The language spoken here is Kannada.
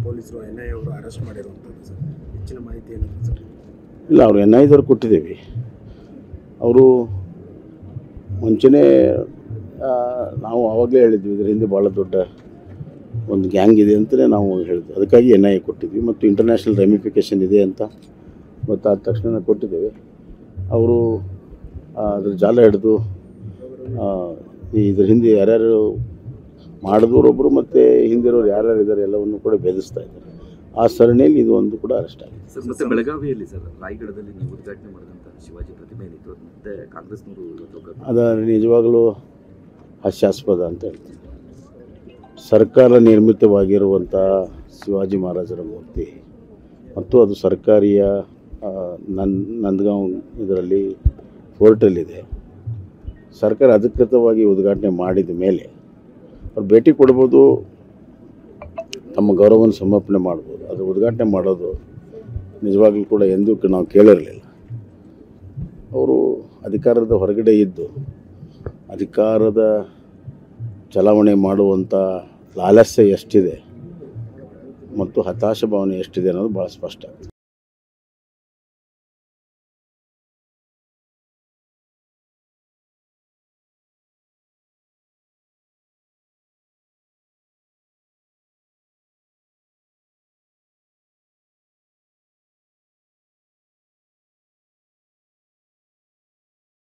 ಪೊಲೀಸರು ಎನ್ ಐ ಅವರು ಅರೆಸ್ಟ್ ಮಾಡಿರುವಂಥದ್ದು ಸರ್ ಹೆಚ್ಚಿನ ಮಾಹಿತಿ ಏನಿದೆ ಸರ್ ಇಲ್ಲ ಅವರು ಎನ್ ಐದವ್ರು ಕೊಟ್ಟಿದ್ದೀವಿ ಅವರು ಮುಂಚೆನೇ ಆ, ನಾವು ಆವಾಗಲೇ ಹೇಳಿದ್ವಿ ಇದ್ರ ಹಿಂದೆ ಭಾಳ ದೊಡ್ಡ ಒಂದು ಗ್ಯಾಂಗ್ ಇದೆ ಅಂತಲೇ ನಾವು ಹೇಳಿದ್ವಿ ಅದಕ್ಕಾಗಿ ಎನ್ ಐ ಕೊಟ್ಟಿದ್ವಿ ಮತ್ತು ಇಂಟರ್ನ್ಯಾಷನಲ್ ರೆಮಿಫಿಕೇಷನ್ ಇದೆ ಅಂತ ಮತ್ತು ಆದ ತಕ್ಷಣ ಕೊಟ್ಟಿದ್ದೇವೆ ಅವರು ಅದ್ರ ಜಾಲ ಹಿಡಿದು ಆ, ಈ ಇದ್ರ ಹಿಂದೆ ಯಾರ್ಯಾರು ಮಾಡಿದವರೊಬ್ಬರು ಮತ್ತು ಹಿಂದಿರೋರು ಯಾರ್ಯಾರು ಇದ್ದಾರೆ ಎಲ್ಲವನ್ನು ಕೂಡ ಭೇದಿಸ್ತಾ ಇದ್ದಾರೆ ಆ ಸರಣಿಯಲ್ಲಿ ಇದು ಒಂದು ಕೂಡ ಅರೆಸ್ಟ್ ಆಗಿದೆ ಸರ್ ಮತ್ತೆ ಬೆಳಗಾವಿಯಲ್ಲಿ ಸರ್ ರಾಯಗಢದಲ್ಲಿ ನೀವು ಉದ್ಘಾಟನೆ ಮಾಡಿದಂಥ ಶಿವಾಜಿ ಪ್ರತಿಮೆ ಏನಿತ್ತು ಅದು ಮತ್ತೆ ಕಾಂಗ್ರೆಸ್ನವರು ಇವತ್ತು ಹೋಗೋದು ಅದು ನಿಜವಾಗಲೂ ಹಾಸ್ಯಾಸ್ಪದ ಅಂತ ಹೇಳ್ತೀನಿ ಸರ್ಕಾರ ನಿರ್ಮಿತವಾಗಿರುವಂಥ ಶಿವಾಜಿ ಮಹಾರಾಜರ ಮೂರ್ತಿ ಮತ್ತು ಅದು ಸರ್ಕಾರಿಯ ಆ, ನನ್ ನಂದಗಾಂವ್ ಇದರಲ್ಲಿ ಫೋರ್ಟಲ್ಲಿದೆ ಸರ್ಕಾರ ಅಧಿಕೃತವಾಗಿ ಉದ್ಘಾಟನೆ ಮಾಡಿದ ಮೇಲೆ ಅವ್ರು ಭೇಟಿ ಕೊಡ್ಬೋದು ತಮ್ಮ ಗೌರವವನ್ನು ಸಮರ್ಪಣೆ ಮಾಡ್ಬೋದು ಅದು ಉದ್ಘಾಟನೆ ಮಾಡೋದು ನಿಜವಾಗ್ಲೂ ಕೂಡ ಎಂದೂ ಕ- ನಾವು ಕೇಳಿರಲಿಲ್ಲ ಅವರು ಅಧಿಕಾರದ ಹೊರಗಡೆ ಇದ್ದು ಅಧಿಕಾರದ ಚಲಾವಣೆ ಮಾಡುವಂಥ ಲಾಲಸ್ಯ ಎಷ್ಟಿದೆ ಮತ್ತು ಹತಾಶ ಭಾವನೆ ಎಷ್ಟಿದೆ ಅನ್ನೋದು ಭಾಳ ಸ್ಪಷ್ಟ